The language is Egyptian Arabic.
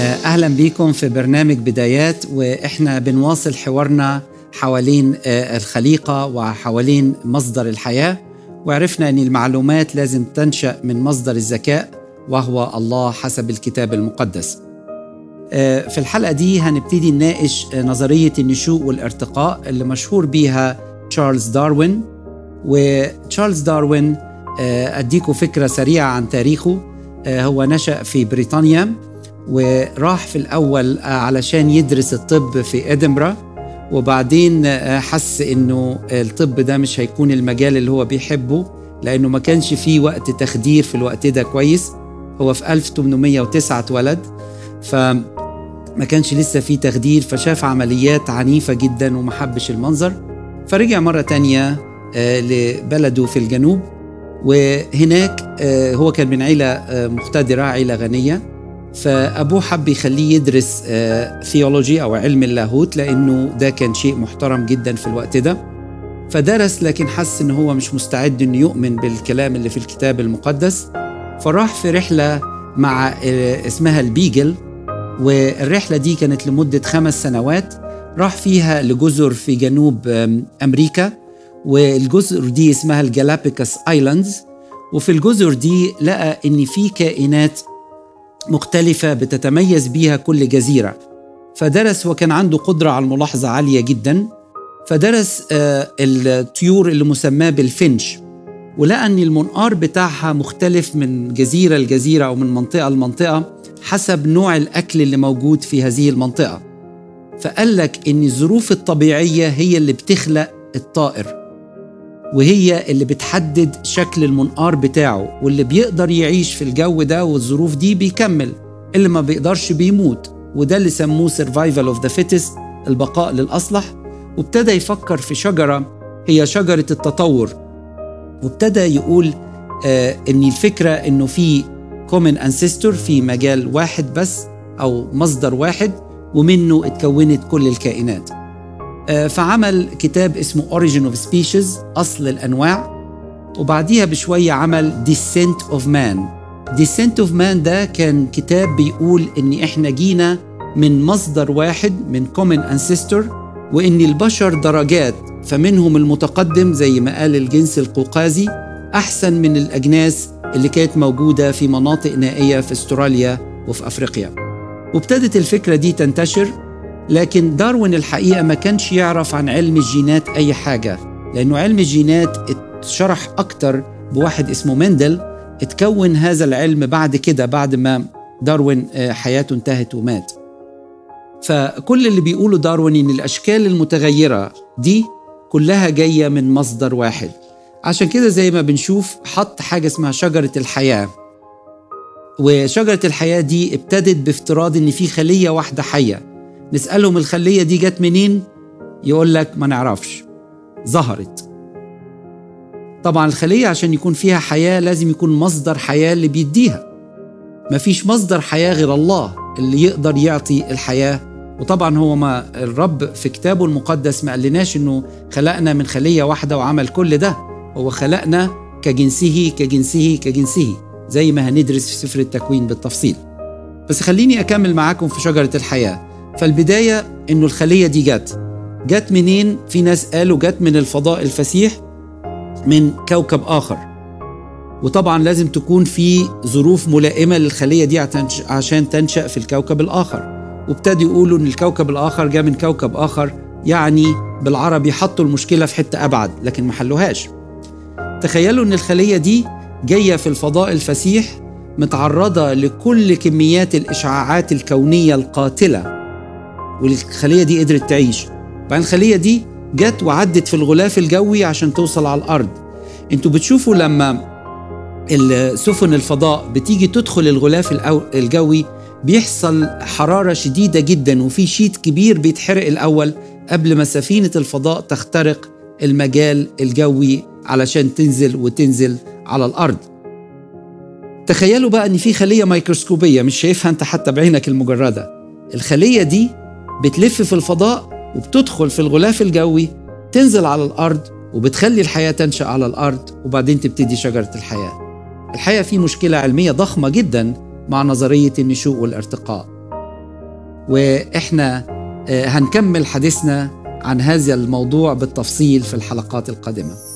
اهلا بيكم في برنامج بدايات واحنا بنواصل حوارنا حوالين الخليقه وحوالين مصدر الحياه وعرفنا ان المعلومات لازم تنشا من مصدر الذكاء وهو الله حسب الكتاب المقدس. في الحلقه دي هنبتدي نناقش نظريه النشوء والارتقاء اللي مشهور بيها تشارلز داروين وتشارلز داروين اديكم فكره سريعه عن تاريخه هو نشا في بريطانيا وراح في الأول علشان يدرس الطب في إدنبرا وبعدين حس إنه الطب ده مش هيكون المجال اللي هو بيحبه لأنه ما كانش فيه وقت تخدير في الوقت ده كويس هو في 1809 اتولد فما كانش لسه فيه تخدير فشاف عمليات عنيفة جدا وما حبش المنظر فرجع مرة تانية لبلده في الجنوب وهناك هو كان من عيلة مقتدرة عيلة غنية فأبوه حب يخليه يدرس ثيولوجي أو علم اللاهوت لأنه ده كان شيء محترم جدا في الوقت ده فدرس لكن حس إن هو مش مستعد إنه يؤمن بالكلام اللي في الكتاب المقدس فراح في رحلة مع اسمها البيجل والرحلة دي كانت لمدة خمس سنوات راح فيها لجزر في جنوب أمريكا والجزر دي اسمها الجالابيكس ايلاندز وفي الجزر دي لقى ان في كائنات مختلفة بتتميز بيها كل جزيرة فدرس وكان عنده قدرة على الملاحظة عالية جدا فدرس الطيور اللي مسماه بالفنش ولقى ان المنقار بتاعها مختلف من جزيرة لجزيرة أو من منطقة لمنطقة حسب نوع الأكل اللي موجود في هذه المنطقة فقال لك ان الظروف الطبيعية هي اللي بتخلق الطائر وهي اللي بتحدد شكل المنقار بتاعه واللي بيقدر يعيش في الجو ده والظروف دي بيكمل اللي ما بيقدرش بيموت وده اللي سموه survival of the fittest البقاء للأصلح وابتدى يفكر في شجرة هي شجرة التطور وابتدى يقول آه ان الفكرة انه في common ancestor في مجال واحد بس او مصدر واحد ومنه اتكونت كل الكائنات فعمل كتاب اسمه Origin of Species أصل الأنواع وبعديها بشوية عمل Descent of Man Descent of Man ده كان كتاب بيقول إن إحنا جينا من مصدر واحد من common ancestor وإن البشر درجات فمنهم المتقدم زي ما قال الجنس القوقازي أحسن من الأجناس اللي كانت موجودة في مناطق نائية في استراليا وفي أفريقيا وابتدت الفكرة دي تنتشر لكن داروين الحقيقة ما كانش يعرف عن علم الجينات أي حاجة لأنه علم الجينات اتشرح أكتر بواحد اسمه مندل اتكون هذا العلم بعد كده بعد ما داروين حياته انتهت ومات فكل اللي بيقوله داروين إن الأشكال المتغيرة دي كلها جاية من مصدر واحد عشان كده زي ما بنشوف حط حاجة اسمها شجرة الحياة وشجرة الحياة دي ابتدت بافتراض إن في خلية واحدة حية نسألهم الخلية دي جت منين؟ يقول لك ما نعرفش ظهرت طبعا الخلية عشان يكون فيها حياة لازم يكون مصدر حياة اللي بيديها مفيش مصدر حياة غير الله اللي يقدر يعطي الحياة وطبعا هو ما الرب في كتابه المقدس ما قالناش انه خلقنا من خلية واحدة وعمل كل ده هو خلقنا كجنسه كجنسه كجنسه زي ما هندرس في سفر التكوين بالتفصيل بس خليني أكمل معاكم في شجرة الحياة فالبداية إنه الخلية دي جت جت منين؟ في ناس قالوا جت من الفضاء الفسيح من كوكب آخر وطبعا لازم تكون في ظروف ملائمة للخلية دي عشان تنشأ في الكوكب الآخر وابتدوا يقولوا إن الكوكب الآخر جاء من كوكب آخر يعني بالعربي حطوا المشكلة في حتة أبعد لكن ما حلوهاش تخيلوا إن الخلية دي جاية في الفضاء الفسيح متعرضة لكل كميات الإشعاعات الكونية القاتلة والخلية دي قدرت تعيش بعدين الخلية دي جت وعدت في الغلاف الجوي عشان توصل على الأرض انتوا بتشوفوا لما السفن الفضاء بتيجي تدخل الغلاف الجوي بيحصل حرارة شديدة جدا وفي شيت كبير بيتحرق الأول قبل ما سفينة الفضاء تخترق المجال الجوي علشان تنزل وتنزل على الأرض تخيلوا بقى ان في خليه ميكروسكوبيه مش شايفها انت حتى بعينك المجرده الخليه دي بتلف في الفضاء وبتدخل في الغلاف الجوي تنزل على الارض وبتخلي الحياه تنشا على الارض وبعدين تبتدي شجره الحياه الحقيقه في مشكله علميه ضخمه جدا مع نظريه النشوء والارتقاء واحنا هنكمل حديثنا عن هذا الموضوع بالتفصيل في الحلقات القادمه